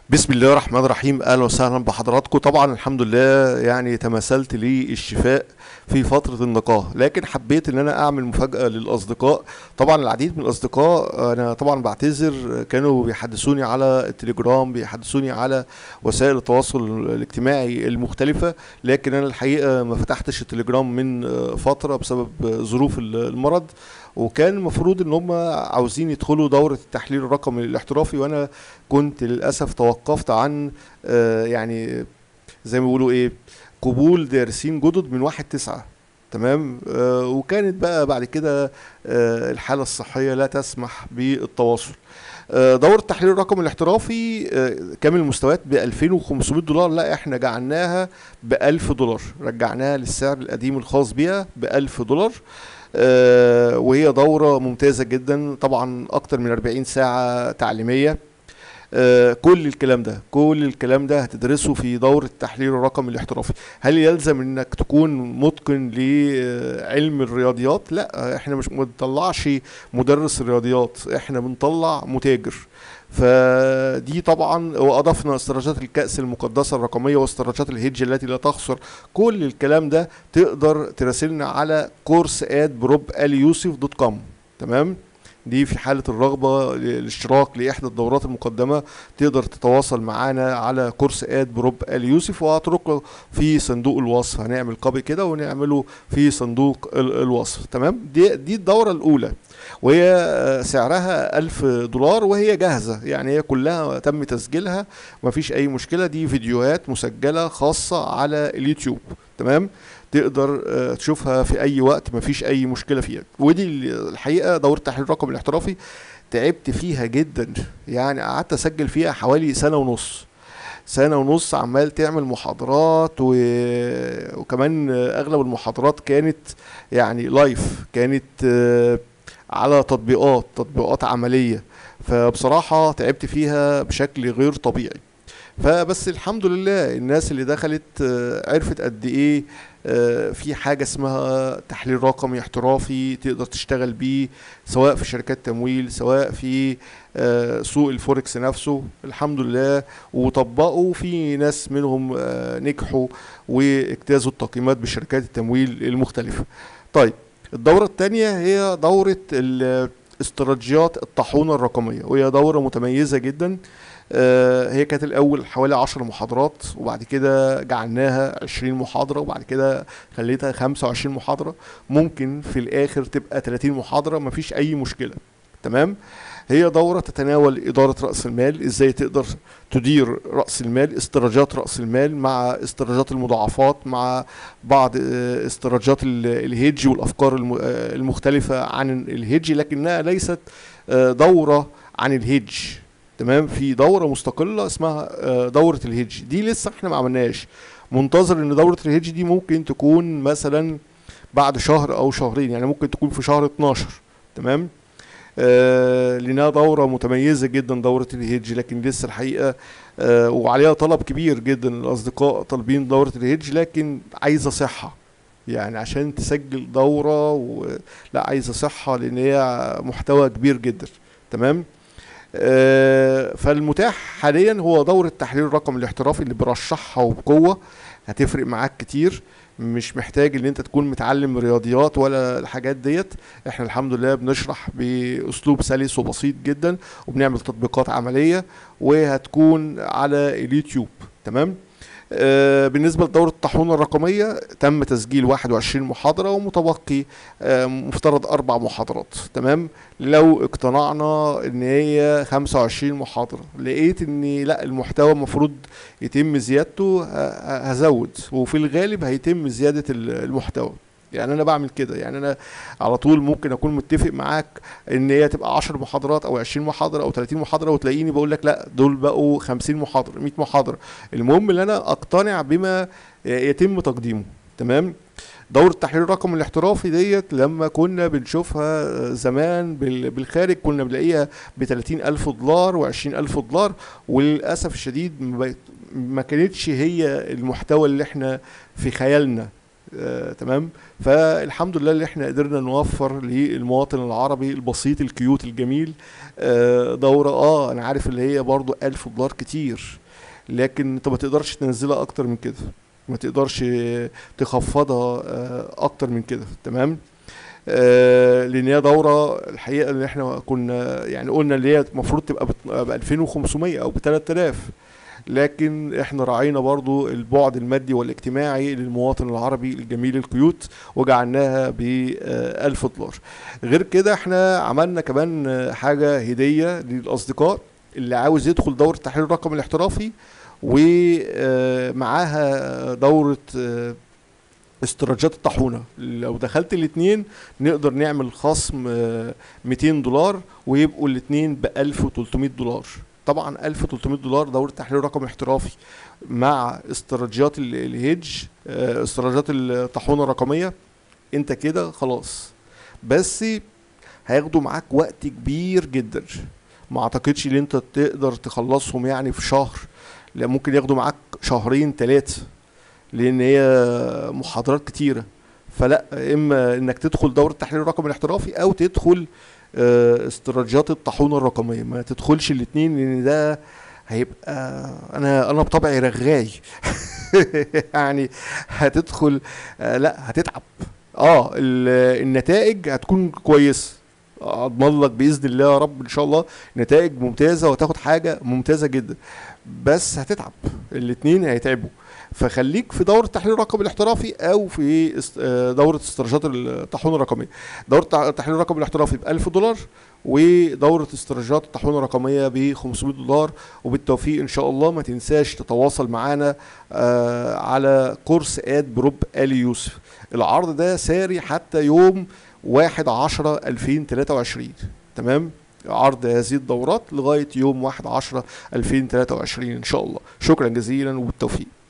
بسم الله الرحمن الرحيم اهلا وسهلا بحضراتكم طبعا الحمد لله يعني تمثلت للشفاء في فترة النقاهة لكن حبيت ان انا اعمل مفاجأة للاصدقاء طبعا العديد من الاصدقاء انا طبعا بعتذر كانوا بيحدثوني على التليجرام بيحدثوني على وسائل التواصل الاجتماعي المختلفة لكن انا الحقيقة ما فتحتش التليجرام من فترة بسبب ظروف المرض وكان المفروض ان هم عاوزين يدخلوا دورة التحليل الرقمي الاحترافي وانا كنت للاسف توقفت عن آه يعني زي ما بيقولوا ايه قبول دارسين جدد من واحد تسعة تمام آه وكانت بقى بعد كده آه الحالة الصحية لا تسمح بالتواصل آه دورة التحليل الرقمي الاحترافي آه كامل المستويات ب 2500 دولار لا احنا جعلناها ب 1000 دولار رجعناها للسعر القديم الخاص بيها ب 1000 دولار آه وهي دورة ممتازة جدا طبعا أكتر من 40 ساعة تعليمية آه كل الكلام ده كل الكلام ده هتدرسه في دورة التحليل الرقمي الاحترافي هل يلزم انك تكون متقن لعلم الرياضيات لا احنا مش بنطلعش مدرس الرياضيات احنا بنطلع متاجر فدي طبعا واضفنا استراتيجيات الكأس المقدسة الرقمية واستراتيجيات الهيدج التي لا تخسر كل الكلام ده تقدر تراسلنا على كورس اد بروب ال يوسف دوت كوم تمام دي في حالة الرغبة للاشتراك لإحدى الدورات المقدمة تقدر تتواصل معانا على كورس آد بروب آل يوسف وهتركه في صندوق الوصف هنعمل كوبي كده ونعمله في صندوق الوصف تمام دي دي الدورة الأولى وهي سعرها ألف دولار وهي جاهزة يعني هي كلها تم تسجيلها مفيش أي مشكلة دي فيديوهات مسجلة خاصة على اليوتيوب تمام تقدر تشوفها في اي وقت مفيش اي مشكله فيها ودي الحقيقه دوره التحليل الرقمي الاحترافي تعبت فيها جدا يعني قعدت اسجل فيها حوالي سنه ونص سنه ونص عمال تعمل محاضرات و... وكمان اغلب المحاضرات كانت يعني لايف كانت على تطبيقات تطبيقات عمليه فبصراحه تعبت فيها بشكل غير طبيعي فبس الحمد لله الناس اللي دخلت عرفت قد ايه في حاجة اسمها تحليل رقمي احترافي تقدر تشتغل بيه سواء في شركات تمويل سواء في سوق الفوركس نفسه الحمد لله وطبقوا في ناس منهم نجحوا واجتازوا التقييمات بشركات التمويل المختلفة طيب الدورة الثانية هي دورة استراتيجيات الطاحونة الرقمية وهي دورة متميزة جدا هي كانت الاول حوالي عشر محاضرات وبعد كده جعلناها عشرين محاضرة وبعد كده خليتها خمسة وعشرين محاضرة ممكن في الاخر تبقى تلاتين محاضرة مفيش اي مشكلة تمام هي دورة تتناول إدارة رأس المال إزاي تقدر تدير رأس المال استراتيجيات رأس المال مع استراتيجيات المضاعفات مع بعض استراتيجيات الهيدج والأفكار المختلفة عن الهيدج لكنها ليست دورة عن الهيدج تمام في دوره مستقله اسمها دوره الهيدج دي لسه احنا ما عملناش منتظر ان دوره الهيدج دي ممكن تكون مثلا بعد شهر او شهرين يعني ممكن تكون في شهر 12 تمام آه لانها دوره متميزه جدا دوره الهيدج لكن لسه الحقيقه آه وعليها طلب كبير جدا الاصدقاء طالبين دوره الهيدج لكن عايزه صحه يعني عشان تسجل دوره و... لا عايزه صحه لان هي محتوى كبير جدا تمام آه فالمتاح حاليا هو دورة تحليل الرقم الاحترافي اللي برشحها وبقوة هتفرق معاك كتير مش محتاج ان انت تكون متعلم رياضيات ولا الحاجات ديت احنا الحمد لله بنشرح باسلوب سلس وبسيط جدا وبنعمل تطبيقات عملية وهتكون على اليوتيوب تمام آه بالنسبة لدورة الطاحونة الرقمية تم تسجيل 21 محاضرة ومتبقي آه مفترض أربع محاضرات تمام لو اقتنعنا إن هي 25 محاضرة لقيت إن لا المحتوى المفروض يتم زيادته هزود وفي الغالب هيتم زيادة المحتوى يعني انا بعمل كده يعني انا على طول ممكن اكون متفق معاك ان هي تبقى 10 محاضرات او 20 محاضره او 30 محاضره وتلاقيني بقول لك لا دول بقوا 50 محاضره 100 محاضره المهم ان انا اقتنع بما يتم تقديمه تمام دورة التحليل الرقمي الاحترافي ديت لما كنا بنشوفها زمان بالخارج كنا بنلاقيها ب 30 ألف دولار و 20 ألف دولار وللأسف الشديد ما كانتش هي المحتوى اللي احنا في خيالنا آه تمام فالحمد لله اللي احنا قدرنا نوفر للمواطن العربي البسيط الكيوت الجميل آه دورة اه انا عارف اللي هي برضو ألف دولار كتير لكن انت ما تقدرش تنزلها اكتر من كده ما تقدرش تخفضها آه اكتر من كده تمام آه لان هي دوره الحقيقه اللي احنا كنا يعني قلنا اللي هي المفروض تبقى ب 2500 او ب 3000 لكن احنا راعينا برضو البعد المادي والاجتماعي للمواطن العربي الجميل الكيوت وجعلناها ب 1000 دولار غير كده احنا عملنا كمان حاجه هديه للاصدقاء اللي عاوز يدخل دوره تحليل الرقم الاحترافي ومعاها دوره استراتيجيات الطاحونه لو دخلت الاثنين نقدر نعمل خصم 200 دولار ويبقوا الاثنين ب 1300 دولار طبعا 1300 دولار دوره تحليل رقم احترافي مع استراتيجيات الهيدج استراتيجيات الطاحونه الرقميه انت كده خلاص بس هياخدوا معاك وقت كبير جدا ما اعتقدش ان انت تقدر تخلصهم يعني في شهر لا ممكن ياخدوا معاك شهرين ثلاثه لان هي محاضرات كتيره فلا اما انك تدخل دوره تحليل الرقم الاحترافي او تدخل استراتيجيات الطاحونه الرقميه ما تدخلش الاثنين لان ده هيبقى انا انا بطبعي رغاي يعني هتدخل لا هتتعب اه النتائج هتكون كويسه اضمن لك باذن الله يا رب ان شاء الله نتائج ممتازه وتاخد حاجه ممتازه جدا بس هتتعب الاثنين هيتعبوا فخليك في دوره تحليل الرقم الاحترافي او في دوره استراتيجيات الطاحونه الرقميه دوره تحليل الرقم الاحترافي ب 1000 دولار ودوره استراتيجيات الطاحونه الرقميه ب 500 دولار وبالتوفيق ان شاء الله ما تنساش تتواصل معانا على كورس اد بروب ال يوسف العرض ده ساري حتى يوم 1 10 2023 تمام عرض هذه الدورات لغايه يوم 1 10 2023 ان شاء الله شكرا جزيلا وبالتوفيق